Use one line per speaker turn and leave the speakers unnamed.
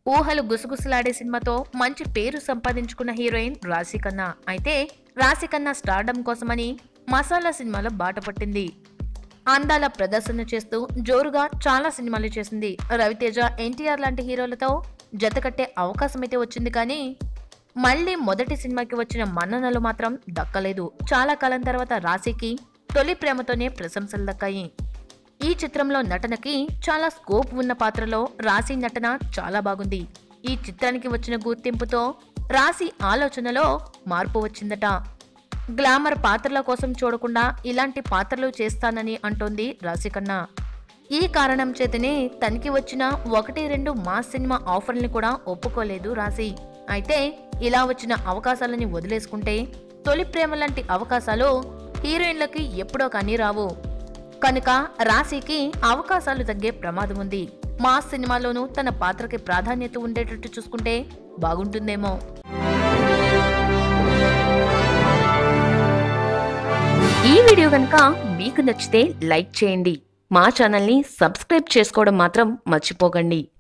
ఊహలు గుసగుసలాడే సినిమాతో మంచి పేరు సంపాదించుకున్న హీరోయిన్ రాశి ఖన్నా అయితే రాశి ఖన్నా స్టార్డమ్ కోసమని మసాలా సినిమాలో బాట పట్టింది అందాల ప్రదర్శన చేస్తూ జోరుగా చాలా సినిమాలు చేసింది రవితేజ ఎన్టీఆర్ లాంటి హీరోలతో జతకట్టే అవకాశం అయితే వచ్చింది కానీ మళ్ళీ మొదటి సినిమాకి వచ్చిన మన్ననలు మాత్రం దక్కలేదు చాలా కాలం తర్వాత రాశికి తొలి ప్రేమతోనే ప్రశంసలు దక్కాయి ఈ చిత్రంలో నటనకి చాలా స్కోప్ ఉన్న పాత్రలో రాశి నటన చాలా బాగుంది ఈ చిత్రానికి వచ్చిన గుర్తింపుతో రాశి ఆలోచనలో మార్పు వచ్చిందట గ్లామర్ పాత్రల కోసం చూడకుండా ఇలాంటి పాత్రలు చేస్తానని అంటోంది రాశి కన్నా ఈ కారణం చేతనే తనకి వచ్చిన ఒకటి రెండు మాస్ సినిమా ఆఫర్ని కూడా ఒప్పుకోలేదు రాశి అయితే ఇలా వచ్చిన అవకాశాలని వదిలేసుకుంటే తొలి ప్రేమ లాంటి అవకాశాలు హీరోయిన్లకి ఎప్పుడో కానీ రావు కనుక రాశికి అవకాశాలు తగ్గే ప్రమాదం ఉంది మాస్ సినిమాలోనూ తన పాత్రకి ప్రాధాన్యత ఉండేటట్టు చూసుకుంటే బాగుంటుందేమో ఈ వీడియో కనుక మీకు నచ్చితే లైక్ చేయండి మా ఛానల్ని సబ్స్క్రైబ్ చేసుకోవడం మాత్రం మర్చిపోకండి